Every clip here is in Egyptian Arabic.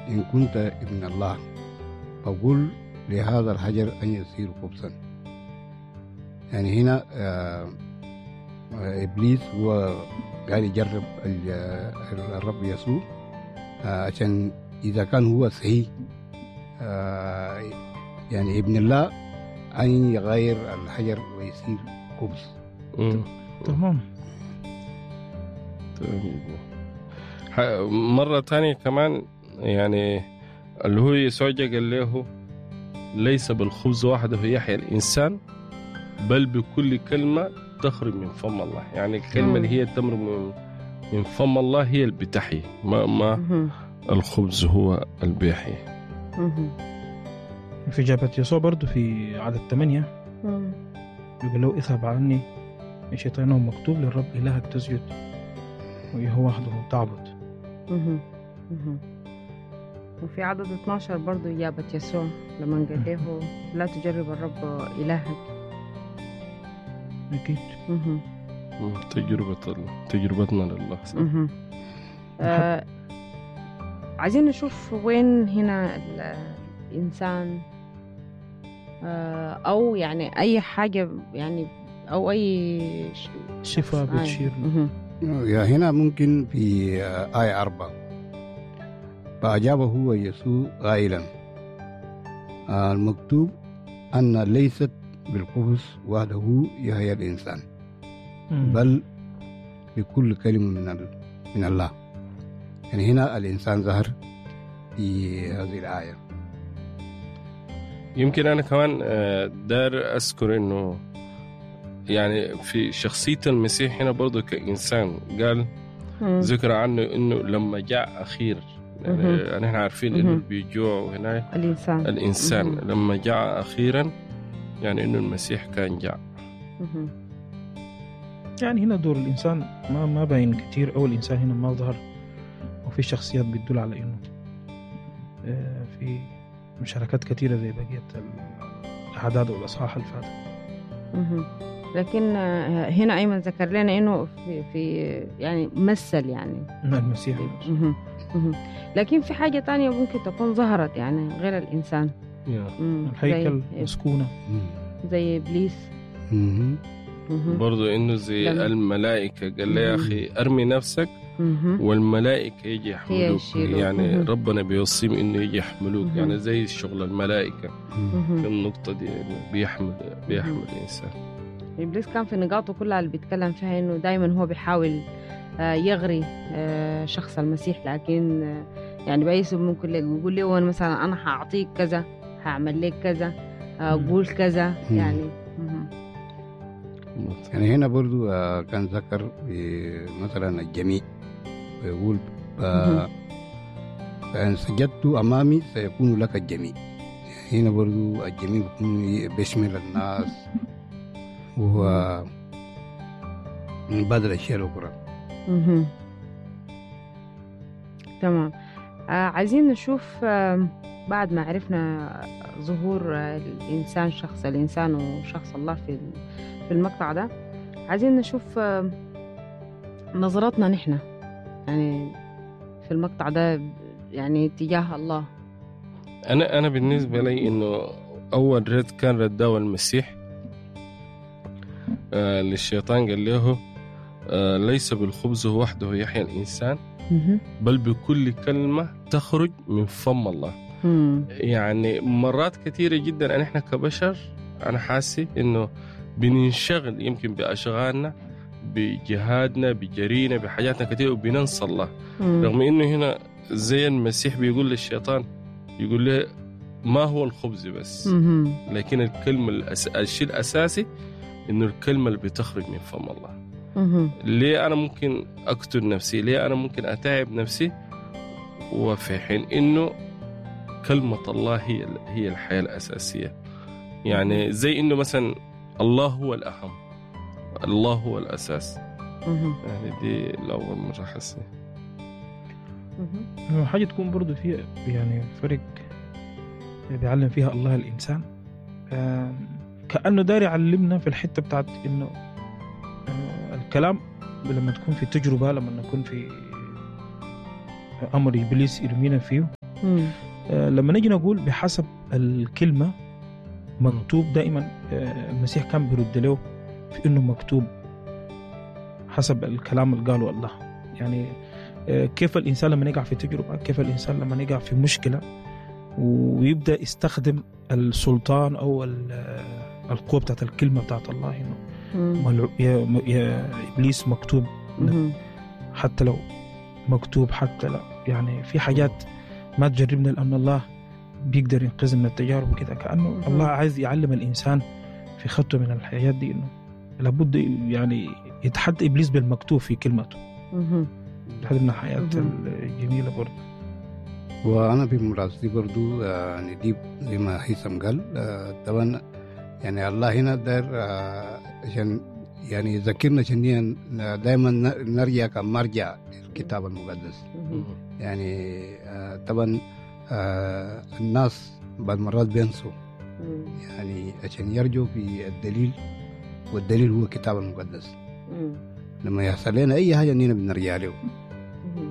إن كنت ابن الله فقل لهذا الحجر أن يصير خبزا يعني هنا آه، آه، إبليس هو قاعد يجرب ال- آه، الرب يسوع آه، عشان إذا كان هو صحيح آه، يعني ابن الله أن يغير الحجر ويصير خبز مم. تمام طيب. ح- مرة تانية كمان يعني اللي هو يسوع جا قال له ليس بالخبز وحده يحيى الإنسان بل بكل كلمة تخرج من فم الله يعني الكلمة مم. اللي هي تمر من من فم الله هي اللي بتحيي ما, ما مهم. الخبز هو اللي بيحيي مهم. في إجابة يسوع برضو في عدد ثمانية مم. يقول له اذهب عني الشيطان مكتوب للرب إلهك تسجد وهو وحده تعبد مهم. مهم. وفي عدد 12 برضو إجابة يسوع لما قال له لا تجرب الرب إلهك أكيد مم. تجربة تجربتنا لله صح؟ مهم. آه عايزين نشوف وين هنا ال- الإنسان آه أو يعني أي حاجة يعني أو أي ش- صفة آه. بتشير مهم. يا هنا ممكن في آه، آية أربعة فأجابه هو يسوع قائلا آه، المكتوب أن ليست بالخبز وحده يحيى الإنسان مم. بل بكل كلمة من ال- من الله يعني هنا الإنسان ظهر في هذه الآية يمكن انا كمان آه، دار اذكر انه يعني في شخصيه المسيح هنا برضه كانسان قال مم. ذكر عنه انه لما جاء اخير يعني مهم. احنا عارفين انه مهم. بيجوع هنا الإنسان الانسان مهم. لما جاء اخيرا يعني انه المسيح كان جاء مهم. يعني هنا دور الإنسان ما ما باين كتير أو الإنسان هنا ما ظهر وفي شخصيات بتدل على إنه آه، في مشاركات كثيرة زي بقية الأعداد والأصحاح اللي فاتت مهم. لكن آه، هنا أيمن ذكر لنا إنه في, في يعني مثل يعني من المسيح مهم. مهم. لكن في حاجة تانية ممكن تكون ظهرت يعني غير الإنسان مم. الهيكل زي, مسكونة زي إبليس مهم. مهم. برضه انه زي لما- الملائكه قال لي يا مهم. اخي ارمي نفسك مهم. والملائكه يجي يحملوك يشيلوك. يعني مهم. ربنا بيوصيهم انه يجي يحملوك مهم. يعني زي شغل الملائكه مهم. في النقطه دي انه بيحمل بيحمل الانسان إبليس كان في نقاطه كلها اللي بيتكلم فيها إنه دايما هو بيحاول آه، يغري آه، شخص المسيح لكن آه، يعني بأي سبب ممكن يقول له أنا مثلا أنا هأعطيك كذا هعمل لك كذا آه، مم. قول كذا مم. يعني مهم. يعني هنا برضو آه، كان ذكر في مثلا الجميع ويقول مهم. ف- فإن سجدت أمامي سيكون لك الجميع هنا برضو الجميع بيكون بيشمل الناس وهو من بعض الأشياء الأخرى مهم. تمام آه عايزين نشوف آه بعد ما عرفنا ظهور آه الإنسان شخص الإنسان وشخص الله في ال- في المقطع ده عايزين نشوف آه نظرتنا نحن يعني في المقطع ده يعني تجاه الله انا انا بالنسبه لي انه اول رد كان رداه المسيح آه للشيطان قال له آه ليس بالخبز وحده يحيى الانسان مهم. بل بكل كلمه تخرج من فم الله مم. يعني مرات كثيره جدا أن احنا كبشر انا حاسي انه بننشغل يمكن باشغالنا بجهادنا بجرينا بحاجاتنا كثيره وبننسى الله مم. رغم انه هنا زي المسيح بيقول للشيطان يقول له ما هو الخبز بس مهم. لكن الكلمة الأس... الشيء الأساسي إنه الكلمة اللي بتخرج من فم الله مهم. ليه أنا ممكن أقتل نفسي ليه أنا ممكن أتعب نفسي وفي حين إنه كلمة الله هي هي الحياة الأساسية يعني زي إنه مثلا الله هو الأهم الله هو الأساس مهم. يعني دي الأول مرة حسي مهم. حاجة تكون برضو فيها يعني فرق بيعلم فيها الله الإنسان آم، كأنه داري يعلمنا في الحتة بتاعت إنه آه، الكلام لما تكون في تجربة لما نكون في أمر إبليس يرمينا فيه مم. آه، لما نيجي نقول بحسب الكلمة مكتوب دائما آه، المسيح كان بيرد له في انه مكتوب حسب الكلام اللي قاله الله يعني آه، كيف الانسان لما يقع في تجربه كيف الانسان لما يقع في مشكله ويبدا يستخدم السلطان او ال- آه، القوه بتاعت الكلمه بتاعت الله انه مم. ملعو- يا, يا ابليس مكتوب مم. حتى لو مكتوب حتى لو يعني في حاجات ما تجربنا لأن الله بيقدر ينقذنا من التجارب وكده كأنه مهم. الله عايز يعلم الإنسان في خطوة من الحياة دي إنه لابد يعني يتحدى إبليس بالمكتوب في كلمته مم. هذه من الحياة مهم. الجميلة برضه وانا بملاحظتي برضو آه، نجيب زي ما هيثم قال آه، طبعا يعني الله هنا داير آه، عشان يعني يذكرنا عشان دائما نرجع كمرجع للكتاب المقدس مم. يعني آه، طبعا آه، الناس بعض مرات بينسوا مم. يعني عشان يرجعوا في الدليل والدليل هو الكتاب المقدس مم. لما يحصل لنا اي حاجه اننا بنرجع له مم.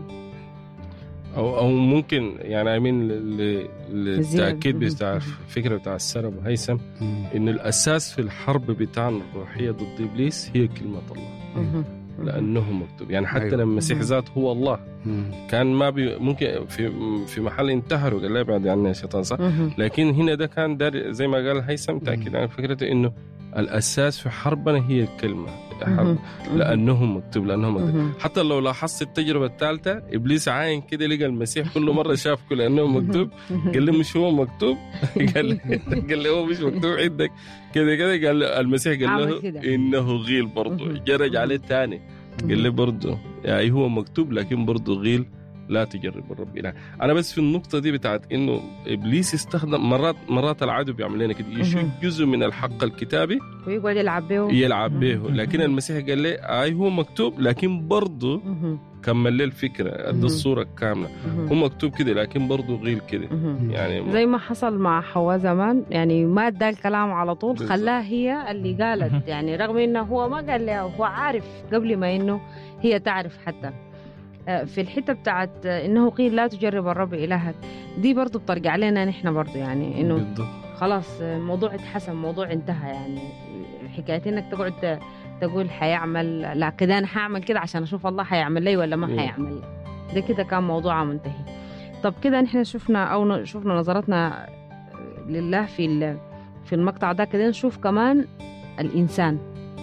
او او ممكن يعني امين للتاكيد زيادة. بتاع الفكره بتاع السر ابو هيثم انه الاساس في الحرب بتاعنا الروحيه ضد ابليس هي كلمه الله مم. لانه مكتوب يعني حتى أيوة. لما المسيح مم. ذاته هو الله مم. كان ما بي ممكن في في محل انتهروا قال لا يبعد عني الشيطان صح مم. لكن هنا ده كان دار زي ما قال هيثم تاكيد على فكره انه الاساس في حربنا هي الكلمه حرب مم. لانه مكتوب لانه مكتوب مم. حتى لو لاحظت التجربه الثالثه ابليس عاين كده لقى المسيح كل مره شافه لانه مكتوب قال له مش هو مكتوب قال له قال له هو مش مكتوب عندك كده كده قال له المسيح قال عمل له كده. انه غيل برضه مهم. جرج عليه ثاني قال له برضه يعني هو مكتوب لكن برضه غيل لا تجرب الرب إله أنا بس في النقطة دي بتاعت إنه إبليس استخدم مرات مرات العدو بيعمل لنا كده يشيل مهم. جزء من الحق الكتابي ويقعد يلعب به يلعب به مهم. لكن المسيح قال لي أي هو مكتوب لكن برضه مهم. كمل لي الفكرة مهم. ادى الصورة الكاملة هو مهم. مكتوب كده لكن برضه غيل كده مهم. يعني زي ما حصل مع حواء زمان يعني ما ادى الكلام على طول بالظبط. خلاها هي اللي قالت يعني رغم انه هو ما قال لها هو عارف قبل ما انه هي تعرف حتى آه، في الحته بتاعت آه، انه قيل لا تجرب الرب الهك دي برضو بترجع لنا نحن برضو يعني انه بالضبط. خلاص آه، الموضوع اتحسم موضوع انتهى يعني حكايه انك تقعد ت- تقول حيعمل لا كده انا حاعمل كده عشان اشوف الله حيعمل لي ولا ما مم. حيعمل لي ده كده كان موضوع منتهي طب كده نحن شفنا او ن- شفنا نظرتنا لله في ال- في المقطع ده كده نشوف كمان الانسان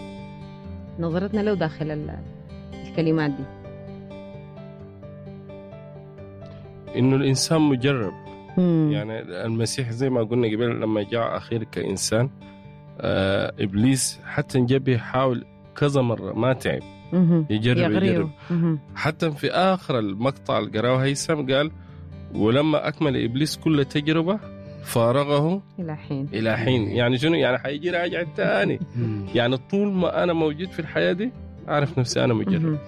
نظرتنا له داخل ال- الكلمات دي إنه الإنسان مجرب مم. يعني المسيح زي ما قلنا قبل لما جاء أخير كإنسان آه إبليس حتى جاب يحاول كذا مرة ما تعب مهم. يجرب يغريه. يجرب مهم. حتى في آخر المقطع اللي قراه هيثم قال ولما أكمل إبليس كل تجربة فارغه الى حين إلى حين يعني شنو يعني حيجي راجع تاني مم. يعني طول ما أنا موجود في الحياة دي أعرف نفسي أنا مجرب مهم.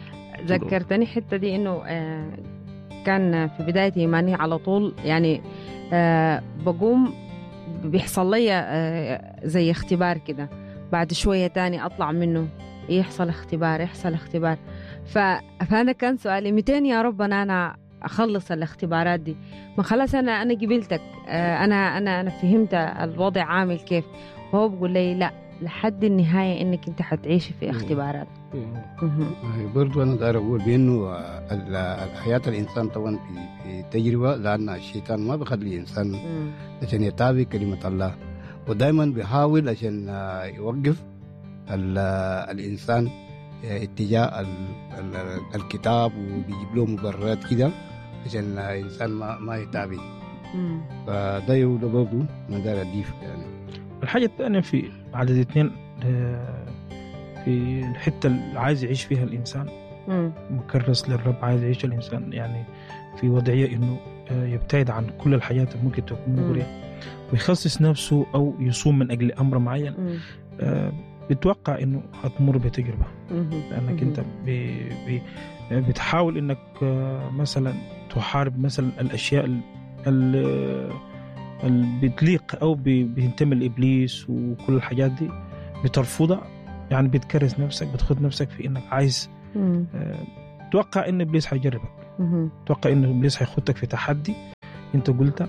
ذكرتني حتة دي إنه آه، كان في بداية إيماني على طول يعني آه، بقوم بيحصل لي آه، زي اختبار كده بعد شوية تاني أطلع منه يحصل اختبار يحصل اختبار ف... فأنا كان سؤالي متين يا رب أنا أنا أخلص الاختبارات دي ما خلاص أنا أنا قبلتك آه، أنا أنا أنا فهمت الوضع عامل كيف وهو بيقول لي لا لحد النهاية إنك أنت حتعيشي في مم. اختبارات مهم. برضو انا داير اقول بانه آه، ال- حياه الانسان طبعا في في تجربه لان الشيطان ما بيخلي الانسان مم. عشان يتابع كلمه الله ودائما بيحاول عشان آه، يوقف ال- آه، الانسان آه، اتجاه ال- ال- الكتاب وبيجيب له مبررات كده عشان الانسان ما ما يتابع مم. فده يقول برضه انا داير اضيف يعني الحاجة الثانية في عدد اثنين آه، في الحتة اللي عايز يعيش فيها الإنسان مم. مكرس للرب عايز يعيش الإنسان يعني في وضعية إنه آه، يبتعد عن كل الحاجات اللي ممكن تكون مم. مغرية ويخصص نفسه أو يصوم من أجل أمر معين مم. آه، بتوقع إنه هتمر بتجربة مهم. لأنك مهم. أنت ب- ب- بتحاول إنك آه، مثلا تحارب مثلا الأشياء ال- ال- اللي بتليق أو ب- بينتمي لإبليس وكل الحاجات دي بترفضها يعني بتكرس نفسك بتخد نفسك في إنك عايز مم. آه، توقع ان ابليس حيجربك مهم. توقع ان ابليس حيخدك في تحدي انت قلتها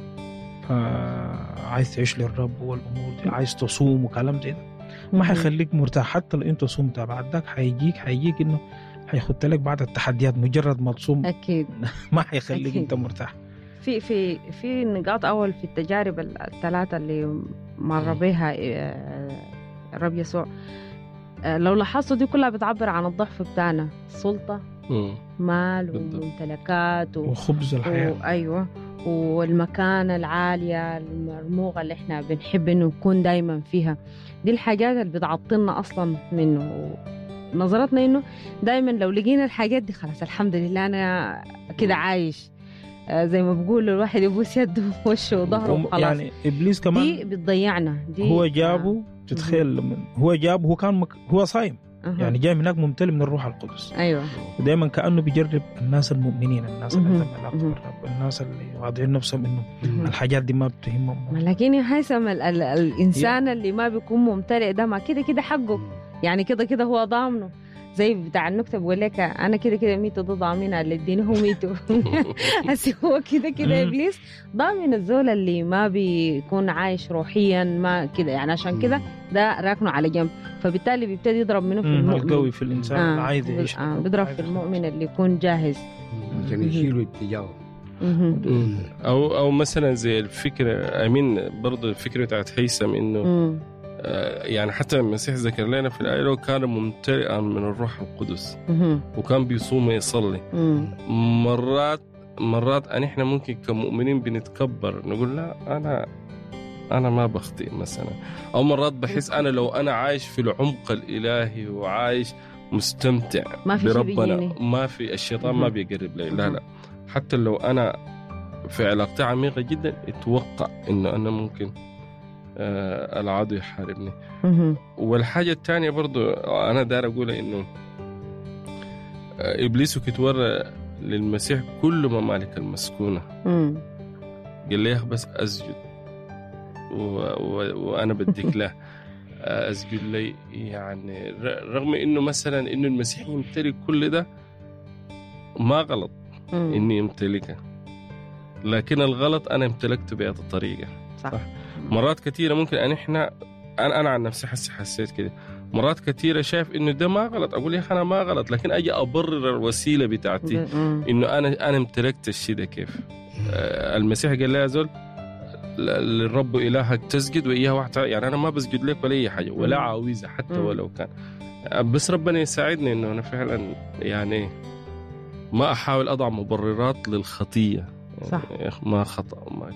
فعايز تعيش للرب والامور دي عايز تصوم وكلام زي ده ما حيخليك مرتاح حتى لو انت صمت بعد ذاك حيجيك حيجيك انه حيخط لك بعد التحديات مجرد ما تصوم اكيد ما حيخليك أكيد. انت مرتاح في في في نقاط اول في التجارب الثلاثه اللي مر بها آه، الرب يسوع آه، لو لاحظتوا دي كلها بتعبر عن الضعف بتاعنا سلطه مم. مال بالضبط. وممتلكات و... وخبز الحياه وايوه والمكانة العالية المرموقة اللي احنا بنحب انه نكون دايما فيها دي الحاجات اللي بتعطلنا اصلا منه نظرتنا انه دايما لو لقينا الحاجات دي خلاص الحمد لله انا كده عايش آه، زي ما بقول الواحد يبوس يده ووشه وظهره وم- وخلاص يعني ابليس كمان دي بتضيعنا دي هو جابه تتخيل لما هو جابه هو كان مك... هو صايم أها. يعني جاي من هناك ممتلئ من الروح القدس ايوه ودائما كانه بيجرب الناس المؤمنين الناس اللي مهم. عندهم علاقه مهم. بالرب الناس اللي واضعين نفسهم انه مهم. الحاجات دي ما بتهمهم لكن يا هيثم ال- ال- الانسان اللي ما بيكون ممتلئ ده ما كده كده حقه يعني كده كده هو ضامنه زي بتاع النكته بقول لك انا كده كده ميتو ده ضامنها اللي اديني هو ميتو هسي هو كده كده مم. ابليس ضامن الزول اللي ما بيكون عايش روحيا ما كده يعني عشان كده ده راكنه على جنب فبالتالي بيبتدي يضرب منه في مم، المؤمن القوي في الانسان آه، اللي عايز يعيش آه بيضرب في المؤمن اللي يكون جاهز عشان يشيلوا اتجاهه مهم. مم. او او مثلا زي الفكره امين برضه الفكره بتاعت هيثم انه مم. آه، يعني حتى المسيح ذكر لنا في الايه لو كان ممتلئا من الروح القدس مهم. وكان بيصوم ويصلي مم. مرات مرات ان احنا ممكن كمؤمنين بنتكبر نقول لا انا انا ما بخطئ مثلا او مرات بحس انا لو انا عايش في العمق الالهي وعايش مستمتع ما في شي بربنا بيجيني. ما في الشيطان مهم. ما بيقرب لي لا مهم. لا حتى لو انا في علاقتي عميقه جدا اتوقع انه انا ممكن آه العدو يحاربني مهم. والحاجة الثانية برضو أنا دار أقول إنه آه، إبليس كتورى للمسيح كل ممالك المسكونة مم. قال لي يا أخي بس أسجد و... و... وأنا بديك له آه، أسجد لي يعني ر- رغم إنه مثلا إنه المسيح يمتلك كل ده ما غلط مم. إني أمتلكه لكن الغلط أنا امتلكته بهذه الطريقة صح صح. مرات كثيرة ممكن أن إحنا أنا أنا عن نفسي حسي حسيت كده مرات كثيرة شايف إنه ده ما غلط أقول يا أخي أنا ما غلط لكن أجي أبرر الوسيلة بتاعتي مم. إنه أنا أنا امتلكت الشيء ده كيف آه، المسيح قال لي يا زول ل- للرب إلهك تسجد وإياه واحد يعني أنا ما بسجد لك ولا أي حاجة ولا مم. عاوزة حتى مم. ولو كان آه، بس ربنا يساعدني إنه أنا فعلا يعني ما أحاول أضع مبررات للخطية يعني صح. يا أخي ما خطأ ما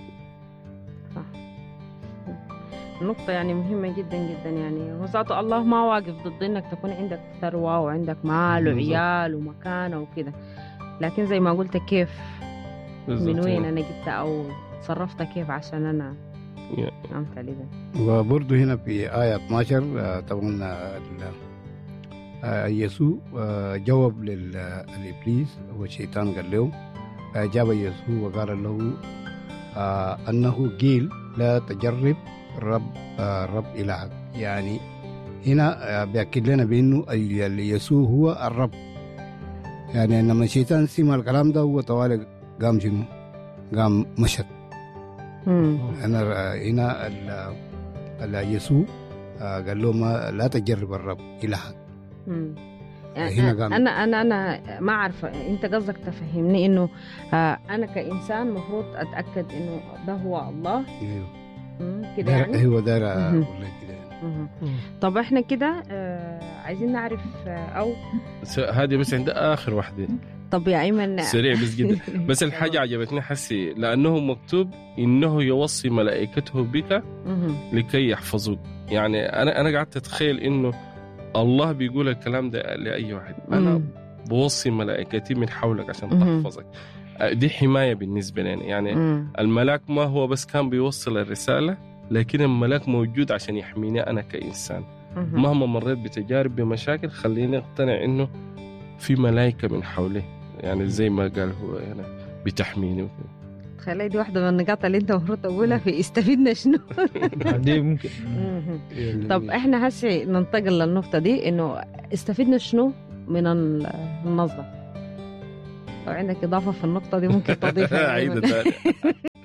نقطة يعني مهمة جدا جدا يعني وذاته الله ما واقف ضد انك تكون عندك ثروة وعندك مال بالضبط. وعيال ومكانة وكده لكن زي ما قلت كيف من بالضبط. وين انا جبتها او تصرفت كيف عشان انا يا. امتلي ده وبرضه هنا في آية 12 آه، طبعا آه، ال- آه، يسوع آه، جاوب للإبليس والشيطان قال له أجاب يسوع وقال له آه، أنه قيل لا تجرب رب آه، رب إلهك يعني هنا آه، بيأكد لنا بأنه ال- ال- يسوع هو الرب يعني لما الشيطان سمع الكلام ده هو طوالي قام شنو؟ قام مشت مم. انا هنا ال- ال- يسوع آه، قال له ما لا تجرب الرب الهك مم. هنا قام. انا انا انا ما عارفه انت قصدك تفهمني انه آه، انا كانسان مفروض اتاكد انه ده هو الله ايوه مم، كده داير- يعني ايوه داير مهم. اقول لك كده مهم. طب احنا كده آه، عايزين نعرف آه، او س- هذه بس عند اخر واحده طب يا ايمن سريع بس جدا بس الحاجه عجبتني حسي لانه مكتوب انه يوصي ملائكته بك مهم. لكي يحفظوك يعني انا انا قعدت اتخيل انه الله بيقول الكلام ده لاي واحد انا مم. بوصي ملائكتي من حولك عشان مهم. تحفظك آه، دي حمايه بالنسبه لنا يعني مم. الملاك ما هو بس كان بيوصل الرساله لكن الملاك موجود عشان يحميني انا كانسان مهم. مهما مريت بتجارب بمشاكل خليني اقتنع انه في ملائكه من حولي يعني زي ما قال هو هنا بتحميني وكده. خلي دي واحدة من النقاط اللي انت المفروض تقولها في استفدنا شنو دي ممكن مهم. طب احنا هسه ننتقل للنقطة دي انه استفدنا شنو من ال- النظرة لو عندك إضافة في النقطة دي ممكن تضيفها يا عيد أيمن. تاني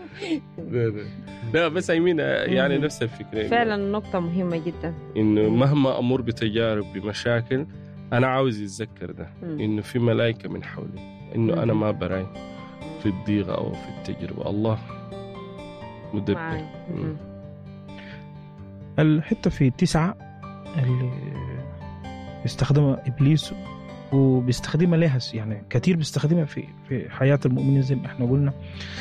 لا لا. لا بس ايمين يعني مم. نفس الفكره إنه- فعلا نقطة مهمة جدا انه مهما امر بتجارب بمشاكل انا عاوز يتذكر ده مم. انه في ملائكه من حولي انه انا مم. ما براي في الضيقه او في التجربه الله مدبر معاي مم. الحته في تسعة اللي بيستخدمها ابليس وبيستخدمها لها يعني كثير بيستخدمها في في حياه المؤمنين زي ما احنا قلنا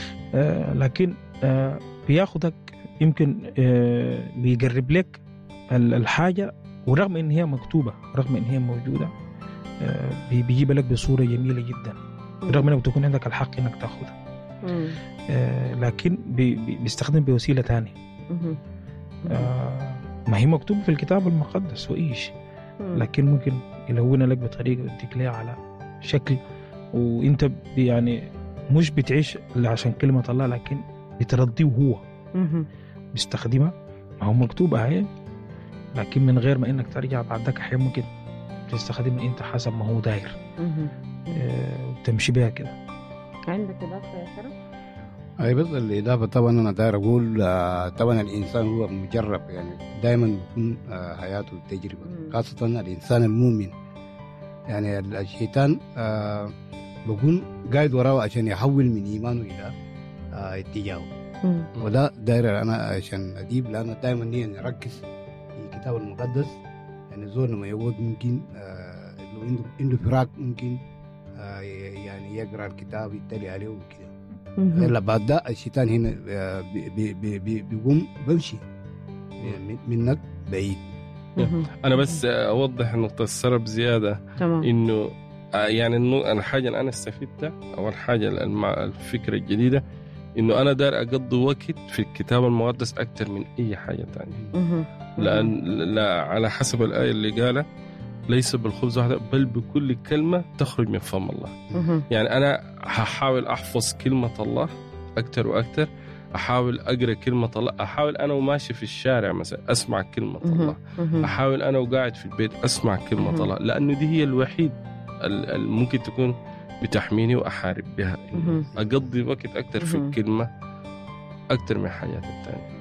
آه لكن آه بياخدك يمكن آه بيقرب لك ال- الحاجه ورغم ان هي مكتوبه رغم ان هي موجوده آه بي- بيجيبها لك بصوره جميله جدا رغم انك تكون عندك الحق انك تاخذها مم. آه لكن بي بي- بيستخدم بوسيله ثانيه مم. آه ما هي مكتوبه في الكتاب المقدس وايش مم. لكن ممكن يلونها لك بطريقه يديك ليها على شكل وانت ب- يعني مش بتعيش إلا عشان كلمه الله لكن بترضيه هو مم. بيستخدمها ما هو مكتوبه هي لكن من غير ما انك ترجع بعد ذاك احيانا ممكن تستخدمها انت حسب ما هو داير مم. آه وتمشي بها كده عندك إضافة يا سارة؟ اي بس الاضافه طبعا انا داير اقول آه، طبعا الانسان هو مجرب يعني دائما بيكون آه، حياته تجربه مم. خاصه الانسان المؤمن يعني ال- الشيطان آه، بكون قاعد وراه عشان يحول من ايمانه الى آه، اتجاهه مم. وده داير انا عشان اجيب لان دائما نركز في الكتاب المقدس يعني زول لما يقعد ممكن آه، لو عنده عنده فراق ممكن آه، يعني يقرا الكتاب يتلي عليه وكده مم. الا بعد ده الشيطان هنا آه، بي- بي- بي- بي- بيقوم بمشي من- منك بعيد مم. انا بس اوضح نقطه السرب زياده تمام انه آه، يعني النو- الحاجه اللي انا استفدتها او الحاجه المع- الفكره الجديده انه انا داير اقضي وقت في الكتاب المقدس اكثر من اي حاجه ثانيه مم. لان لا على حسب الايه اللي قالها ليس بالخبز وحده بل بكل كلمه تخرج من فم الله مم. يعني انا هحاول احفظ كلمه الله اكثر واكثر احاول اقرا كلمه الله احاول انا وماشي في الشارع مثلا اسمع كلمه الله مم. احاول انا وقاعد في البيت اسمع كلمه مهم. الله لانه دي هي الوحيد ال- ال- ممكن تكون بتحميني واحارب بها إنه مهم. اقضي وقت اكثر في مهم. الكلمه اكثر من حياتي الثانيه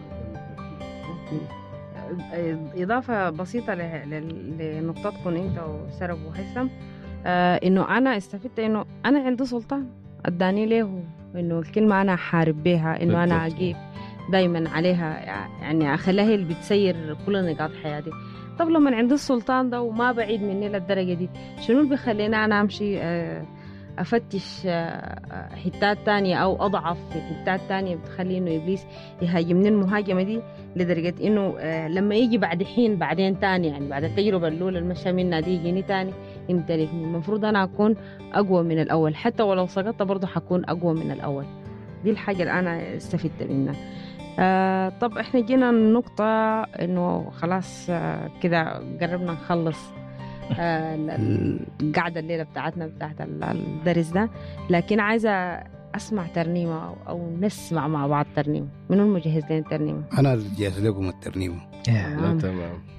إضافة بسيطة ل- ل- لنقطتكم أنت وسرب وهيثم آه إنه أنا استفدت إنه أنا عندي سلطان أداني له إنه الكلمة أنا أحارب بها إنه أنا بالضبط. أجيب دايما عليها يعني أخليها هي اللي بتسير كل نقاط حياتي طب لما عندي السلطان ده وما بعيد مني للدرجة دي شنو اللي بيخليني أنا أمشي آه أفتش آه، حتات تانية أو أضعف في حتات تانية بتخلي إنه إبليس يهاجمني المهاجمة دي لدرجة إنه آه، لما يجي بعد حين بعدين تاني يعني بعد التجربة الأولى اللي مشى منها دي يجيني تاني يمتلكني المفروض أنا أكون أقوى من الأول حتى ولو سقطت برضه حكون أقوى من الأول دي الحاجة اللي أنا استفدت منها آه طب إحنا جينا النقطة إنه خلاص آه كده قربنا نخلص آه ال- ال- القعدة الليلة بتاعتنا بتاعت ال- الدرس ده لكن عايزة أسمع ترنيمة أو, أو نسمع مع بعض ترنيمة منو المجهز لنا ترنيمة؟ انا اللي جاهز لكم الترنيمه لا تمام. تمام